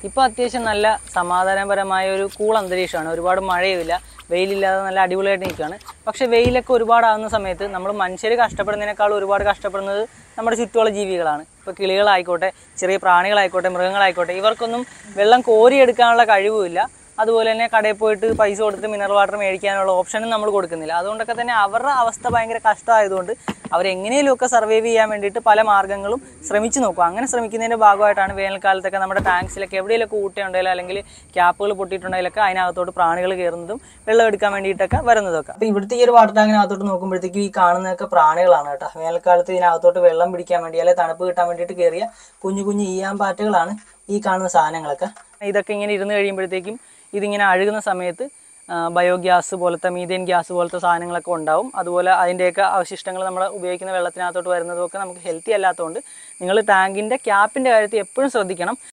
ഇപ്പോൾ അത്യാവശ്യം നല്ല സമാധാനപരമായ ഒരു കൂൾ അന്തരീക്ഷമാണ് ഒരുപാട് മഴയുമില്ല വെയിലില്ലാതെ നല്ല അടിപൊളിയായിട്ട് നിൽക്കുകയാണ് പക്ഷേ വെയിലൊക്കെ ഒരുപാടാകുന്ന സമയത്ത് നമ്മൾ മനുഷ്യർ കഷ്ടപ്പെടുന്നതിനേക്കാൾ ഒരുപാട് കഷ്ടപ്പെടുന്നത് നമ്മുടെ ചുറ്റുമുള്ള ജീവികളാണ് ഇപ്പോൾ കിളികളായിക്കോട്ടെ ചെറിയ പ്രാണികളായിക്കോട്ടെ മൃഗങ്ങളായിക്കോട്ടെ ഇവർക്കൊന്നും വെള്ളം കോരിയെടുക്കാനുള്ള കഴിവുമില്ല അതുപോലെ തന്നെ കടയിൽ പോയിട്ട് പൈസ കൊടുത്ത് മിനറൽ വാട്ടർ മേടിക്കാനുള്ള ഓപ്ഷനും നമ്മൾ കൊടുക്കുന്നില്ല അതുകൊണ്ടൊക്കെ തന്നെ അവരുടെ അവസ്ഥ ഭയങ്കര കഷ്ടമായതുകൊണ്ട് അവരെങ്ങനെയൊക്കെ സർവൈവ് ചെയ്യാൻ വേണ്ടിയിട്ട് പല മാർഗ്ഗങ്ങളും ശ്രമിച്ചു നോക്കും അങ്ങനെ ശ്രമിക്കുന്നതിൻ്റെ ഭാഗമായിട്ടാണ് വേനൽക്കാലത്തൊക്കെ നമ്മുടെ ടാങ്ക്സിലൊക്കെ എവിടെയെങ്കിലൊക്കെ ഊട്ടയുണ്ടെങ്കിലും അല്ലെങ്കിൽ ക്യാപ്പുകൾ പൊട്ടിയിട്ടുണ്ടെങ്കിലൊക്കെ അതിനകത്തോട്ട് പ്രാണികൾ കയറുന്നതും വെള്ളം എടുക്കാൻ വേണ്ടിയിട്ടൊക്കെ വരുന്നതൊക്കെ അപ്പോൾ ഇവിടുത്തെ ഈ ഒരു വാട്ടർ ടാങ്കിനകത്തോട്ട് നോക്കുമ്പോഴത്തേക്കും ഈ കാണുന്നതൊക്കെ പ്രാണികളാണ് കേട്ടോ വേനൽക്കാലത്ത് ഇതിനകത്തോട്ട് വെള്ളം പിടിക്കാൻ വേണ്ടി അല്ലെങ്കിൽ തണുപ്പ് കിട്ടാൻ വേണ്ടിയിട്ട് കയറിയ കുഞ്ഞു കുഞ്ഞു ഈയാമ്പാറ്റകളാണ് ഈ കാണുന്ന സാധനങ്ങളൊക്കെ ഇതൊക്കെ ഇങ്ങനെ ഇരുന്ന് കഴിയുമ്പോഴത്തേക്കും ഇതിങ്ങനെ അഴുകുന്ന സമയത്ത് ആ, ബയോഗ്യാസ് പോലത്തെ മീഥേൻ ഗ്യാസ് പോലത്തെ സാധനങ്ങളൊക്കെ ഉണ്ടാവും അതുപോലെ അതിൻ്റെയൊക്കെ അവശിഷ്ടങ്ങൾ നമ്മൾ ഉപയോഗിക്കുന്ന വെള്ളത്തിനകത്തോട്ട് വരുന്നതൊക്കെ നമുക്ക് ഹെൽത്തി അല്ലാത്തതുകൊണ്ട് നിങ്ങൾ ടാങ്കിൻ്റെ ക്യാപ്പിൻ്റെ കാര്യത്തിൽ എപ്പോഴും ശ്രദ്ധിക്കണം